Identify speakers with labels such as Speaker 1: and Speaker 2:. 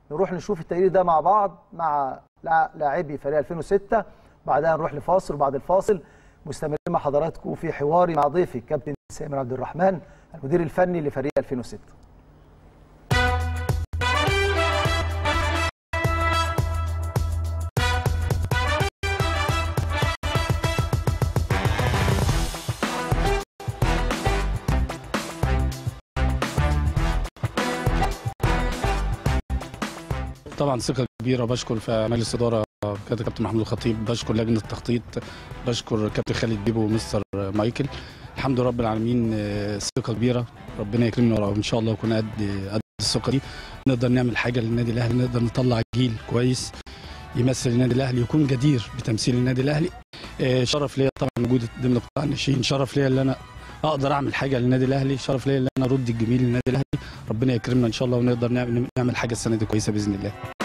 Speaker 1: نروح نشوف التقرير ده مع بعض مع لا- لاعبي فريق 2006 بعدها نروح لفاصل وبعد الفاصل مستمرين مع حضراتكم في حواري مع ضيفي كابتن سامر عبد الرحمن المدير الفني لفريق 2006
Speaker 2: طبعا ثقه كبيره بشكر في مجلس اداره كابتن كابتن محمود الخطيب بشكر لجنه التخطيط بشكر كابتن خالد بيبو ومستر مايكل الحمد لله رب العالمين آه، ثقه كبيره ربنا يكرمنا وان شاء الله يكون قد قد الثقه دي نقدر نعمل حاجه للنادي الاهلي نقدر نطلع جيل كويس يمثل النادي الاهلي يكون جدير بتمثيل النادي الاهلي آه، شرف ليا طبعا وجودي ضمن قطاع الناشئين شرف ليا ان انا اقدر اعمل حاجه للنادي الاهلي شرف ليا ان انا ارد الجميل للنادي الاهلي ربنا يكرمنا ان شاء الله ونقدر نعمل نعمل حاجه السنه دي كويسه باذن الله